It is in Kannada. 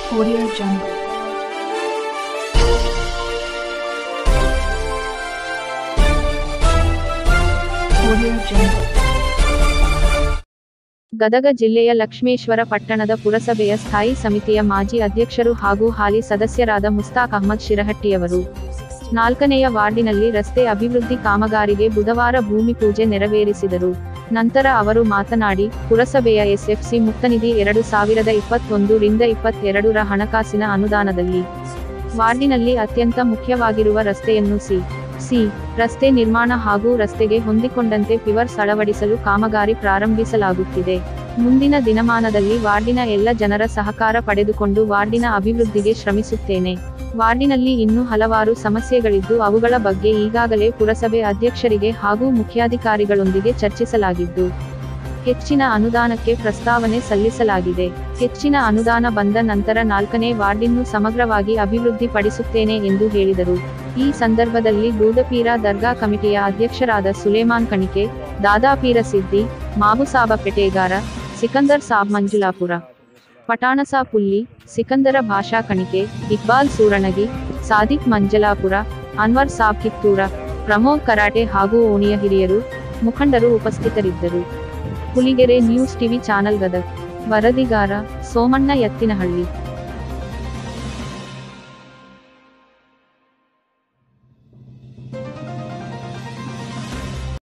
Audio Jungle. Audio Jungle. Gadag ಜಿಲ್ಲೆಯ ಲಕ್ಷ್ಮೇಶ್ವರ ಪಟ್ಟಣದ ಪುರಸಭೆಯ ಸ್ಥಾಯಿ ಸಮಿತಿಯ ಮಾಜಿ ಅಧ್ಯಕ್ಷರು ಹಾಗೂ ಹಾಲಿ ಸದಸ್ಯರಾದ ಮುಸ್ತಾಕ್ ಅಹ್ಮದ್ ಶಿರಹಟ್ಟಿಯವರು ನಾಲ್ಕನೆಯ ವಾರ್ಡಿನಲ್ಲಿ ರಸ್ತೆ ಅಭಿವೃದ್ಧಿ ಕಾಮಗಾರಿಗೆ ಬುಧವಾರ ಭೂಮಿ ಪೂಜೆ ನೆರವೇರಿಸಿದರು ನಂತರ ಅವರು ಮಾತನಾಡಿ ಪುರಸಭೆಯ ಎಸ್ಎಫ್ಸಿ ಮುಕ್ತನಿಧಿ ಎರಡು ಸಾವಿರದ ಇಪ್ಪತ್ತೊಂದು ರಿಂದ ಇಪ್ಪತ್ತೆರಡರ ಹಣಕಾಸಿನ ಅನುದಾನದಲ್ಲಿ ವಾರ್ಡಿನಲ್ಲಿ ಅತ್ಯಂತ ಮುಖ್ಯವಾಗಿರುವ ರಸ್ತೆಯನ್ನು ಸಿ ಸಿ ರಸ್ತೆ ನಿರ್ಮಾಣ ಹಾಗೂ ರಸ್ತೆಗೆ ಹೊಂದಿಕೊಂಡಂತೆ ಪಿವರ್ಸ್ ಅಳವಡಿಸಲು ಕಾಮಗಾರಿ ಪ್ರಾರಂಭಿಸಲಾಗುತ್ತಿದೆ ಮುಂದಿನ ದಿನಮಾನದಲ್ಲಿ ವಾರ್ಡಿನ ಎಲ್ಲ ಜನರ ಸಹಕಾರ ಪಡೆದುಕೊಂಡು ವಾರ್ಡಿನ ಅಭಿವೃದ್ಧಿಗೆ ಶ್ರಮಿಸುತ್ತೇನೆ ವಾರ್ಡಿನಲ್ಲಿ ಇನ್ನೂ ಹಲವಾರು ಸಮಸ್ಯೆಗಳಿದ್ದು ಅವುಗಳ ಬಗ್ಗೆ ಈಗಾಗಲೇ ಪುರಸಭೆ ಅಧ್ಯಕ್ಷರಿಗೆ ಹಾಗೂ ಮುಖ್ಯಾಧಿಕಾರಿಗಳೊಂದಿಗೆ ಚರ್ಚಿಸಲಾಗಿದ್ದು ಹೆಚ್ಚಿನ ಅನುದಾನಕ್ಕೆ ಪ್ರಸ್ತಾವನೆ ಸಲ್ಲಿಸಲಾಗಿದೆ ಹೆಚ್ಚಿನ ಅನುದಾನ ಬಂದ ನಂತರ ನಾಲ್ಕನೇ ವಾರ್ಡಿನ್ನು ಸಮಗ್ರವಾಗಿ ಅಭಿವೃದ್ಧಿಪಡಿಸುತ್ತೇನೆ ಎಂದು ಹೇಳಿದರು ಈ ಸಂದರ್ಭದಲ್ಲಿ ಗೂದಪೀರ ದರ್ಗಾ ಕಮಿಟಿಯ ಅಧ್ಯಕ್ಷರಾದ ಸುಲೇಮಾನ್ ಕಣಿಕೆ ದಾದಾಪೀರ ಸಿದ್ದಿ ಮಾಬುಸಾಬ ಪೆಟೇಗಾರ ಸಿಕಂದರ್ ಸಾಬ್ ಮಂಜುಲಾಪುರ ಪಟಾಣಸಾ ಪುಲ್ಲಿ ಸಿಕಂದರ ಭಾಷಾ ಕಣಿಕೆ ಇಕ್ಬಾಲ್ ಸೂರಣಗಿ ಸಾದಿಕ್ ಮಂಜಲಾಪುರ ಅನ್ವರ್ ಸಾಬ್ ಕಿತ್ತೂರ ಪ್ರಮೋದ್ ಕರಾಟೆ ಹಾಗೂ ಓಣಿಯ ಹಿರಿಯರು ಮುಖಂಡರು ಉಪಸ್ಥಿತರಿದ್ದರು Huligere news TV channel Gadag ವರದಿಗಾರ ಸೋಮಣ್ಣ ಎತ್ತಿನಹಳ್ಳಿ